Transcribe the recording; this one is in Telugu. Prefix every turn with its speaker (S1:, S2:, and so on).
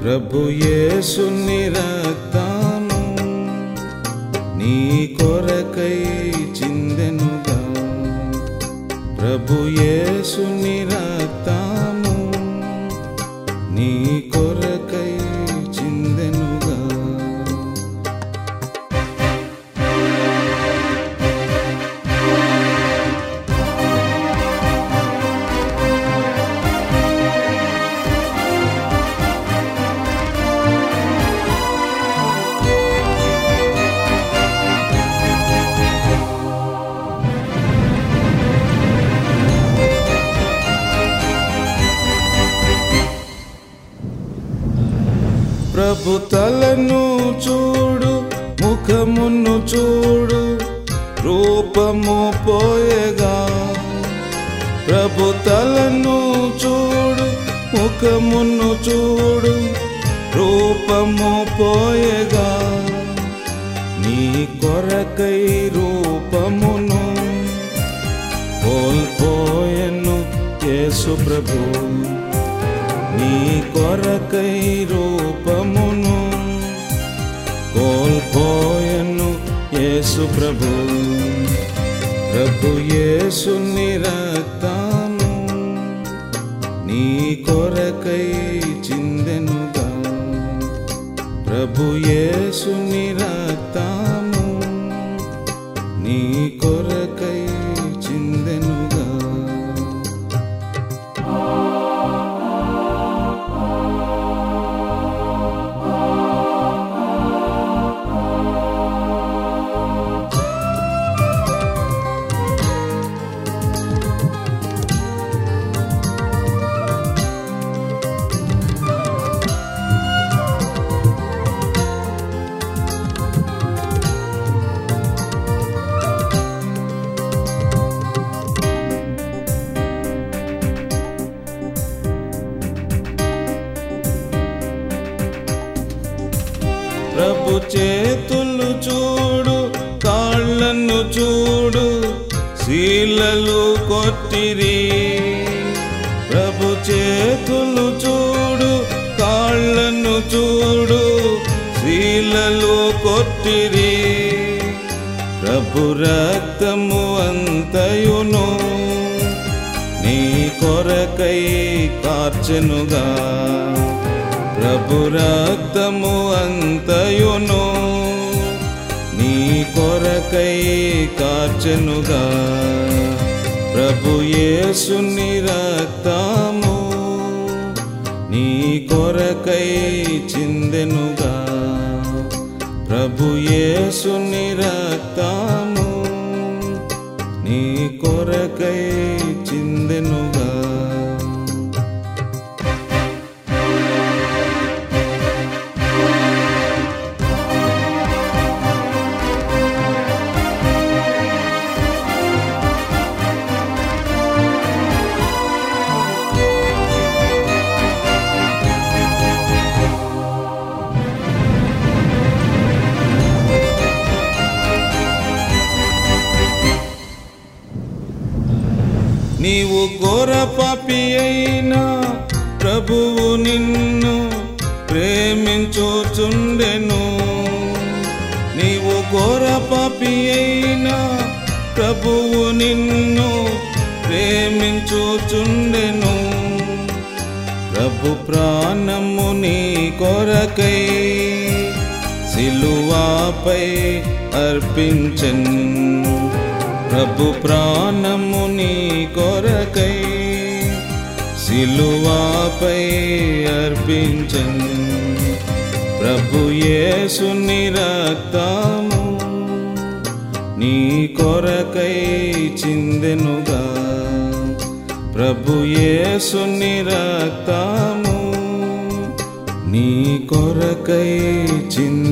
S1: ప్రభు యేసుని రక్తము నీ కొరకై చిందెనుగా ప్రభు యేసుని రక్తము నీ కొరకై చిందెనుగా ప్రభు తలను చూడు ముఖమును చూడు రూపము పోయగా ప్రభు తలను చూడు ముఖమును చూడు రూపము పోయగా నీ కొరకై రూపమును కోల్పోయను యేసు ప్రభు నీ కొరకై రూపమును కోల్పోయను యేసు ప్రభు ప్రభు యేసుని రక్తము నీ కొరకై చిందెనుగా ప్రభు యేసుని రక్తము నీ కొరకై చిందెనుగా ప్రభు చేతులు చూడు కాళ్ళను చూడు శీలలు కొట్టిరి ప్రభు చేతులు చూడు కాళ్ళను చూడు శీలలు కొట్టిరి ప్రభు రక్తము అంతయును నీ కొరకై కార్చెనుగా ప్రభు రక్తము అంతయును నీ కొరకై కార్చెనుగా ప్రభు యేసుని రక్తము నీ కొరకై చిందెనుగా ప్రభు యేసుని రక్తము నీ కొరకై చిందెనుగా నీవు ఘోర పాపి అయినా ప్రభువు నిన్ను ప్రేమించుచుండెను నీవు ఘోర పాపి అయినా ప్రభువు నిన్ను ప్రేమించుచుండెను ప్రభు ప్రాణము నీ కొరకై సిలువాపై అర్పించన్ ప్రభు ప్రాణము నీ కొరకై సిలువాపై అర్పించన్ ప్రభు యేసుని రక్తము నీ కొరకై చిందెనుగా ప్రభు యేసుని రక్తము నీ కొరకై చిందెనుగా